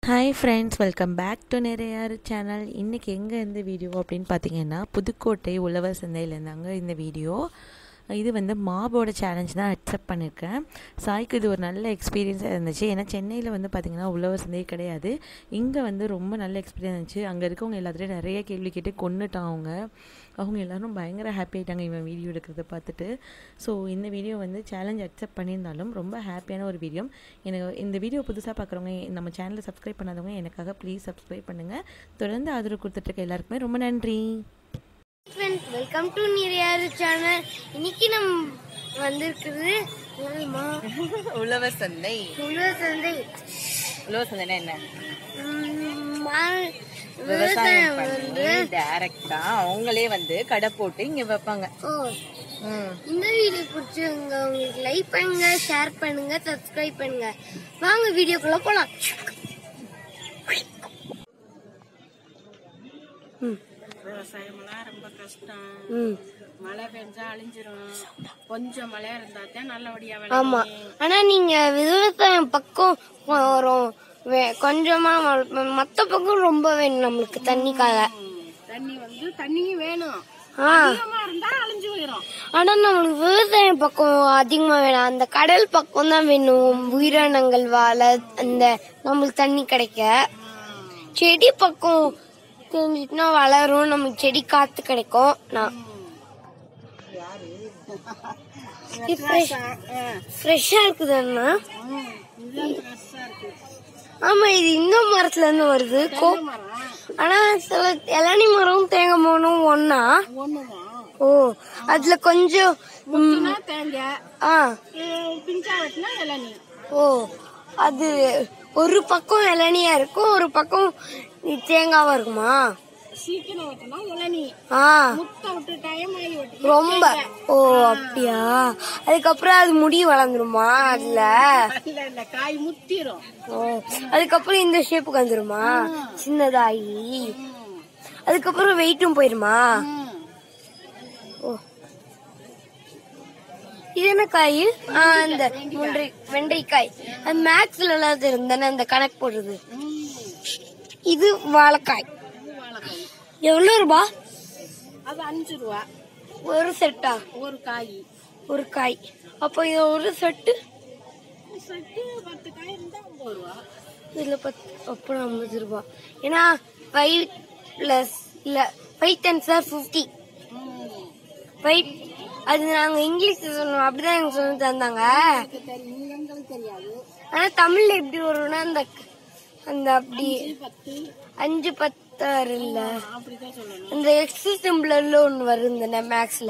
Hi friends welcome back to நிறையார் channel இன்றைக்கி எங்கே இந்த வீடியோ அப்படின்னு பார்த்தீங்கன்னா புதுக்கோட்டை உழவர் சந்தையிலேருந்தாங்க இந்த வீடியோ இது வந்து மாபோட சேலஞ்ச் தான் அக்செப்ட் பண்ணியிருக்கேன் சாய்க்கு இது ஒரு நல்ல எக்ஸ்பீரியன்ஸாக இருந்துச்சு ஏன்னா சென்னையில் வந்து பார்த்திங்கன்னா உழவர் சந்தையே கிடையாது இங்கே வந்து ரொம்ப நல்ல எக்ஸ்பீரியன்ஸ் இருந்துச்சு அங்கே இருக்கவங்க எல்லாத்துலேயும் நிறைய கேள்வி கேட்டு கொண்டுட்டான் அவங்க அவங்க எல்லோரும் பயங்கர ஹாப்பி ஆகிட்டாங்க இவன் வீடியோ எடுக்கிறத பார்த்துட்டு ஸோ இந்த வீடியோ வந்து சேலஞ்ச் அக்செப்ட் பண்ணியிருந்தாலும் ரொம்ப ஹாப்பியான ஒரு வீடியோ எனக்கு இந்த வீடியோ புதுசாக பார்க்குறவங்க நம்ம சேனலை சப்ஸ்கிரைப் பண்ணாதவங்க எனக்காக ப்ளீஸ் சப்ஸ்கிரைப் பண்ணுங்கள் தொடர்ந்து ஆதரவு கொடுத்துட்ருக்க எல்லாருக்குமே ரொம்ப நன்றி ஃப்ரெண்ட்ஸ் வெல்கம் டு நிறையாரு சேனல் இன்னைக்கு நம்ம வந்திருக்குது என்னமா உழவர் சந்தை உழவர் சந்தை உழவர் சந்தைனா என்ன உம், மா- விவசாயம் விவசாயம் பண்ணி வந்து டைரக்டா அவங்களே வந்து கடை போட்டு இங்க வைப்பாங்க ஓ இந்த வீடியோ பிடிச்சிருங்க உங்களுக்கு லைக் பண்ணுங்க ஷேர் பண்ணுங்க சப்ஸ்கிரைப் பண்ணுங்க வாங்க வீடியோக்குள்ள போலாம் விவசாயமெல்லாம் ரொம்ப கஷ்டம் ம் மழை பெஞ்சா அழிஞ்சிரும் கொஞ்சம் மழை இருந்தா தான் நல்லபடியா ஆமா விளையும் ஆனா நீங்க விவசாயம் பக்கம் வரும் வே- கொஞ்சமா வள- மத்த பக்கம் ரொம்ப வேணும் நம்மளுக்கு தண்ணிக்காக தண்ணி வந்து தண்ணியும் வேணும் ஆ அதிகமா இருந்தா அழிஞ்சு போயிடும் ஆனா நம்மளுக்கு விவசாயம் பக்கம் அதிகமா வேணாம் அந்த கடல் பக்கம் தான் வேணும் உயிரினங்கள் வாழ அந்த நம்மளுக்கு தண்ணி கிடைக்க செடி பக்கம் தெரிஞ்சிட்டுனா வளரும் நமக்கு செடி காத்து கிடைக்கும் நான் ஃப்ரெஷ்ஷா இருக்குது அண்ணா ஆமா இது இந்த மரத்துல இருந்து வருது கோ ஆனா சில இளநி மரம் தேங்காய் மரம் ஒன்னா ஒண்ணுதான் ஓ அதுல கொஞ்சம் ம், தேங்காய் ஆ அஹ் பிஞ்சா வெட்டினா இளநீ ஓ அது ஒரு பக்கம் இளநியா இருக்கும் ஒரு பக்கம் தேங்காவா இருக்குமா சீக்கிரம் வெட்டினா இளநீ ஆ முட்டை விட்டு டைம் ஆகி வெட்டி ரொம்ப ஓ அப்படியா அதுக்கப்புறம் அது முடி வளர்ந்துருமா அதுல இல்ல இல்ல காய் முத்திரும் ஓ அதுக்கப்புறம் இந்த ஷேப்புக்கு வந்துருமா சின்னதாகி அதுக்கப்புறம் வெயிட்டும் போயிருமா ஓ இது என்ன காய் ஆ, அந்த முன்றை வெண்டைக்காய் அது மேக்ஸ்ல எல்லாம் தெரிந்தானே அந்த கணக்கு போடுறது இது வாழைக்காய் வாழைக்காய் எவ்வளவு ரூபா அது அஞ்சு ரூபா ஒரு செட்டா ஒரு காய் ஒரு காய் அப்போ இது ஒரு செட்டு சட்டு பத்து காய் இருந்தா ஐம்பது ரூபா இதுல பத்து அப்புறம் ஐம்பது ரூபா ஏன்னா ஃபைவ் பிளஸ் இல்ல five ten sir fifty five அது நாங்க இங்கிலீஷ்ல சொன்னோம் அப்படிதான் எனக்கு சொல்லி தந்தாங்க தெரியும் எங்களுக்கு தெரியாது ஆனா தமிழ்ல எப்படி வரும்னா அந்த அந்த அப்படி பத்து அஞ்சு பத்தாறு இல்ல அப்படிதான் சொல்லணும் அந்த எக்ஸ் சிம்பிள்ல ஒண்ணு வரும் இந்த மேக்ஸ்ல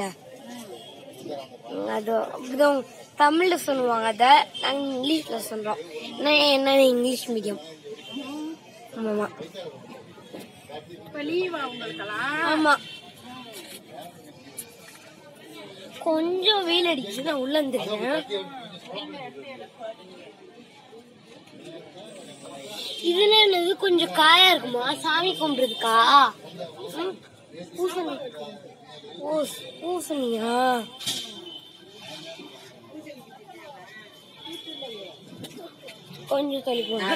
அது அப்படிதான் தமிழ்ல சொல்லுவாங்க அத நாங்க இங்கிலீஷ்ல சொல்றோம் ஏன்னா என்ன இங்கிலீஷ் மீடியம் ஆமாமா இப்ப லீவா உங்களுக்கெல்லாம் ஆமா கொஞ்சம் வெயில் அடிக்குது நான் உள்ள வந்துருக்கேன் இதுல என்னது கொஞ்சம் காயா இருக்குமா சாமி கும்பிடுறதுக்கா ம், பூசணி ஓ பூசணியா கொஞ்சம் தள்ளி போங்க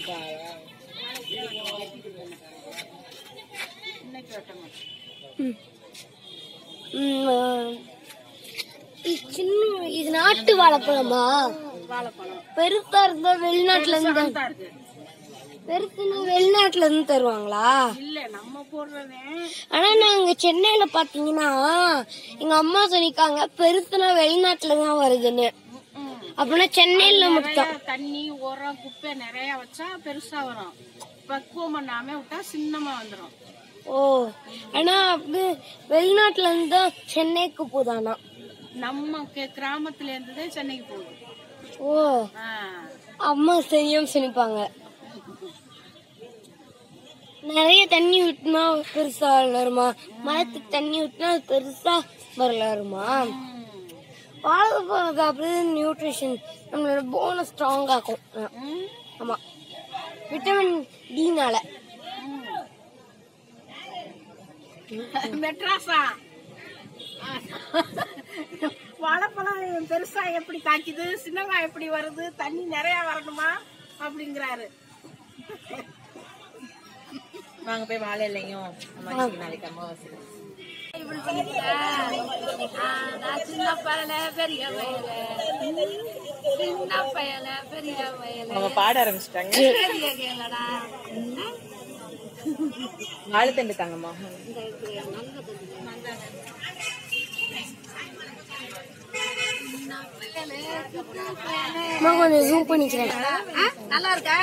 இன்னைக்கு வெட்ட மாட்டேன் ம். ம், ஆ. இது சின்ன இது நாட்டு வாழைப்பழமா வாழைப்பழம் பெருசா இருந்தா வெளிநாட்டுல இருந்து தான் இருக்கு பெருசுன்னா வெளிநாட்டுல இருந்து தருவாங்களா இல்ல நம்ம போடுறதே ஆனா நாங்க சென்னையில பாத்தீங்கன்னா எங்க அம்மா சொல்லிருக்காங்க பெருசுனா வெளிநாட்டுல தான் வருதுன்னு அப்படின்னா சென்னையில மட்டும் நிறைய தண்ணி உரம் குப்பை நிறைய வச்சா பெருசா வரும் பக்குவம் பண்ணாம விட்டா சின்னமா வந்துரும் ஓ ஆனா அப்படி வெளிநாட்டுல இருந்து தான் சென்னைக்கு போதானா நம்ம கே- கிராமத்துல இருந்துதான் சென்னைக்கு போகுது ஓ ஆ. அம்மா சரியும் சொல்லிப்பாங்க நிறைய தண்ணி விட்டுனா பெருசா வளருமா மரத்துக்கு தண்ணி விட்டுனா அது பெருசா வளருமா வாழைப்பழம் அப்படியே நியூட்ரிஷன் நம்மளோட போனை ஸ்ட்ராங் ஆக்கும் ம். ஆமா விட்டமின் டினால மெட்ராஸா வாழைப்பழம் பெருசா எப்படி காய்க்குது சின்னதா எப்படி வருது தண்ணி நிறைய வரணுமா அப்படிங்கிறாரு வாங்க போய் வாழை இலையும் அம்மாச்சி நாளைக்கு அமாவாசை சின்ன பயல பெரிய வயல சின்ன பயல பெரிய வயல அவங்க பாட ஆரம்பிச்சிட்டாங்க பெரிய கேளடா வாழைத்தண்டு தாங்கம்மா அம்மா கொஞ்சம் ஜூம் பண்ணிக்கிறேன் நல்லா இருக்கா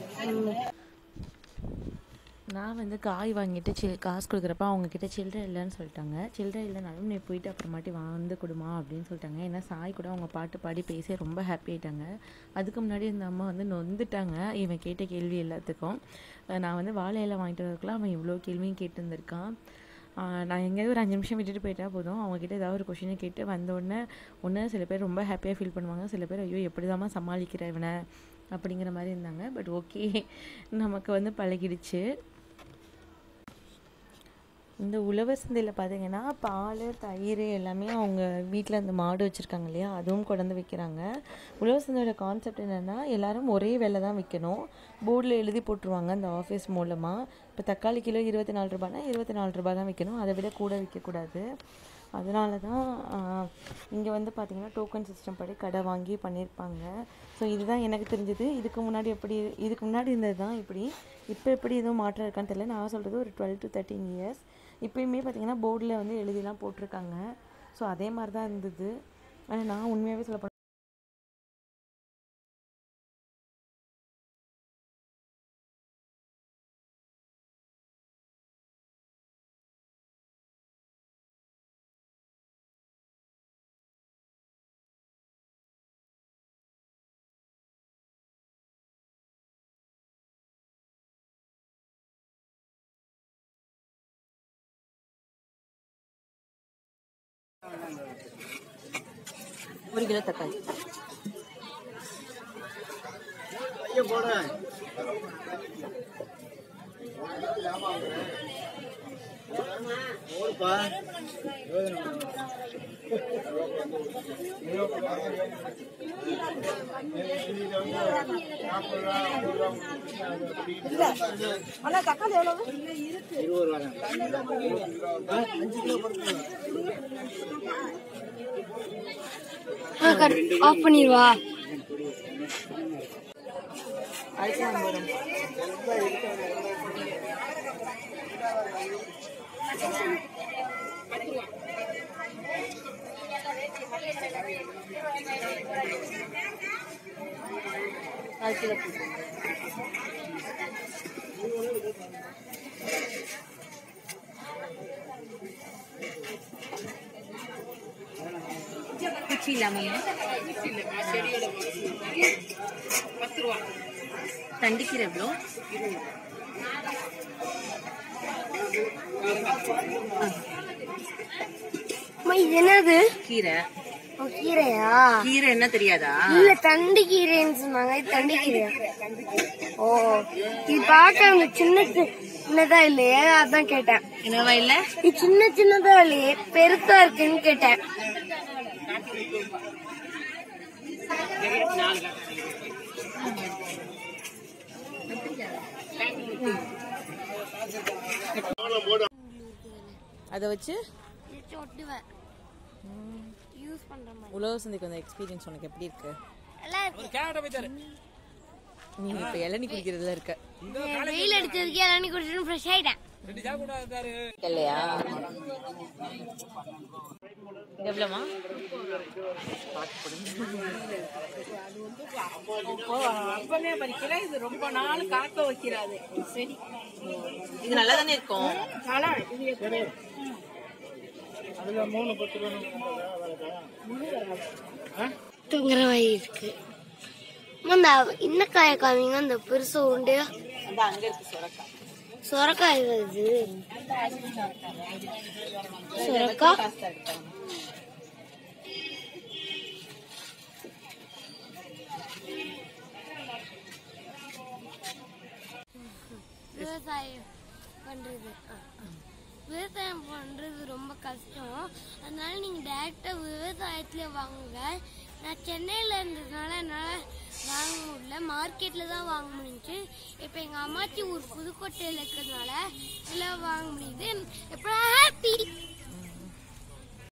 நான் வந்து காய் வாங்கிட்டு சி காசு கொடுக்குறப்ப அவங்க கிட்ட சில்லறை இல்லைன்னு சொல்லிட்டாங்க சில்லறை இல்லைனாலும் நீ போயிட்டு அப்புறமாட்டி வந்து கொடுமா அப்படின்னு சொல்லிட்டாங்க ஏன்னா சாய் கூட அவங்க பாட்டு பாடி பேசி ரொம்ப ஹாப்பி ஆயிட்டாங்க அதுக்கு முன்னாடி இந்த அம்மா வந்து நொந்துட்டாங்க இவன் கேட்ட கேள்வி எல்லாத்துக்கும் அஹ் நான் வந்து வாழை இலை வாங்கிட்டு வரதுக்குலாம் அவன் இவ்வளோ கேள்வியும் கேட்டு இருந்திருக்கான் ஆஹ் நான் எங்கேயாவது ஒரு அஞ்சு நிமிஷம் விட்டுட்டு போயிட்டா போதும் அவங்ககிட்ட ஏதாவது ஒரு கொஷினை கேட்டு வந்த உடனே ஒன்று சில பேர் ரொம்ப ஹாப்பியாக ஃபீல் பண்ணுவாங்க சில பேர் ஐயோ எப்படி சமாளிக்கிற இவனை அப்படிங்கிற மாதிரி இருந்தாங்க பட் ஓகே நமக்கு வந்து பழகிடுச்சு இந்த உழவர் சந்தையில் பார்த்தீங்கன்னா பால் தயிர் எல்லாமே அவங்க வீட்டில் அந்த மாடு வச்சுருக்காங்க இல்லையா அதுவும் கொண்டாந்து விற்கிறாங்க உழவர் சந்தையோட கான்செப்ட் என்னென்னா எல்லாரும் ஒரே விலை தான் விற்கணும் போர்டில் எழுதி போட்டுருவாங்க அந்த ஆஃபீஸ் மூலமாக இப்போ தக்காளி கிலோ இருபத்தி நாலு ரூபாய்னா இருபத்தி நாலு ரூபாய் தான் விற்கணும் அதை விட கூட விற்கக்கூடாது அதனால தான் இங்கே வந்து பார்த்திங்கன்னா டோக்கன் சிஸ்டம் படி கடை வாங்கி பண்ணியிருப்பாங்க ஸோ இதுதான் எனக்கு தெரிஞ்சது இதுக்கு முன்னாடி எப்படி இதுக்கு முன்னாடி இருந்தது தான் இப்படி இப்போ எப்படி எதுவும் மாற்றம் இருக்கான்னு தெரியல நான் சொல்கிறது ஒரு டுவெல் டு தேர்ட்டின் இயர்ஸ் இப்போயுமே பார்த்தீங்கன்னா போர்டில் வந்து எழுதிலாம் போட்டிருக்காங்க ஸோ அதே மாதிரி தான் இருந்தது ஆனால் நான் உண்மையாகவே சொல்ல ஒரு கிலோ தக்காளி ஆஃப் பண்ணிடுவா குச்சி இல்லாமல் தண்டிக்கிற எவ்வளோ அம்மா இது என்னது கீரை ஓ, கீரையா கீரை என்ன தெரியாதா இல்ல தண்டு கீரைன்னு சொன்னாங்க இது தண்டு கீரையா ஓ இது பார்க்க அந்த சின்ன சி- சின்னதா இல்லையே அதான் கேட்டேன் என்னவா இல்ல இது சின்ன சின்னதா இல்லையே பெருசா இருக்குன்னு கேட்டேன் அதை வச்சு ஒட்டுவேன் யூஸ் பண்ற மாதிரி உழவு சந்தைக்கு வந்த எக்ஸ்பீரியன்ஸ் உனக்கு எப்படி இருக்கு நல்லா இருக்கு நீ இப்ப இளநீ குடிக்கிறதுல இருக்க வெயில் அடிச்சதுக்கு இளநீ குடிச்சிட்டு ஃப்ரெஷ் ஆயிட்டேன் இல்லையா எவ்வளோமா அப்பவே பறிக்கல இது ரொம்ப நாள் காக்க வைக்கிறாது சரி இது நல்லா தானே இருக்கும் ஆனா இது எப்படி தூங்குற மாதிரி இருக்கு அம்மா, இந்த இன்ன காய காமிங்க அந்த பெருசு உண்டு அந்த அங்க இருக்கு சுரக்காய் சொரக்காய் வருது சொரக்காய் விவசாயம் பண்றது ஆ, ஆ. விவசாயம் பண்றது ரொம்ப கஷ்டம் அதனால நீங்க டைரக்டா விவசாயத்துல வாங்குங்க நான் சென்னையில் இருந்ததுனால என்னால் வாங்க முடியல மார்க்கெட்டில் தான் வாங்க முடிஞ்சுச்சு இப்போ எங்கள் அம்மாச்சி ஊர் புதுக்கோட்டையில் இருக்கிறதுனால எல்லாம் வாங்க முடியுது எப்போ ஹாப்பி